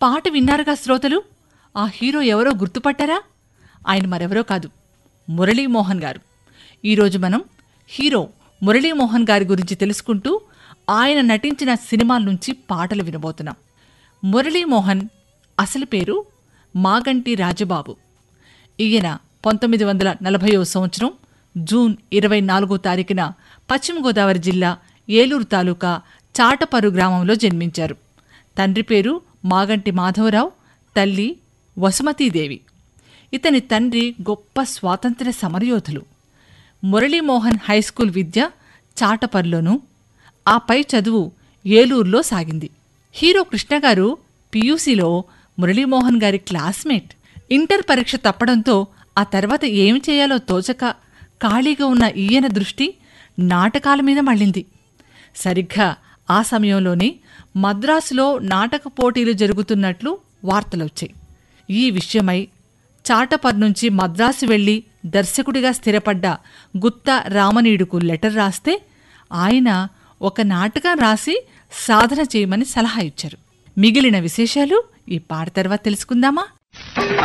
పాట విన్నారుగా శ్రోతలు ఆ హీరో ఎవరో గుర్తుపట్టారా ఆయన మరెవరో కాదు మురళీమోహన్ గారు ఈరోజు మనం హీరో మురళీమోహన్ గారి గురించి తెలుసుకుంటూ ఆయన నటించిన సినిమాల నుంచి పాటలు వినబోతున్నాం మురళీమోహన్ అసలు పేరు మాగంటి రాజబాబు ఈయన పంతొమ్మిది వందల నలభైవ సంవత్సరం జూన్ ఇరవై నాలుగో తారీఖున పశ్చిమ గోదావరి జిల్లా ఏలూరు తాలూకా చాటపరు గ్రామంలో జన్మించారు తండ్రి పేరు మాగంటి మాధవరావు తల్లి వసుమతీదేవి ఇతని తండ్రి గొప్ప స్వాతంత్ర్య సమరయోధులు మురళీమోహన్ హైస్కూల్ విద్య చాటపర్లోనూ ఆ పై చదువు ఏలూరులో సాగింది హీరో కృష్ణగారు పీయూసీలో మురళీమోహన్ గారి క్లాస్మేట్ ఇంటర్ పరీక్ష తప్పడంతో ఆ తర్వాత ఏమి చేయాలో తోచక ఖాళీగా ఉన్న ఈయన దృష్టి నాటకాల మీద మళ్ళింది సరిగ్గా ఆ సమయంలోనే మద్రాసులో నాటక పోటీలు జరుగుతున్నట్లు వార్తలొచ్చాయి ఈ విషయమై చాటపర్ నుంచి మద్రాసు వెళ్లి దర్శకుడిగా స్థిరపడ్డ గుత్తా రామనీయుడుకు లెటర్ రాస్తే ఆయన ఒక నాటకం రాసి సాధన చేయమని సలహా ఇచ్చారు మిగిలిన విశేషాలు ఈ పాట తర్వాత తెలుసుకుందామా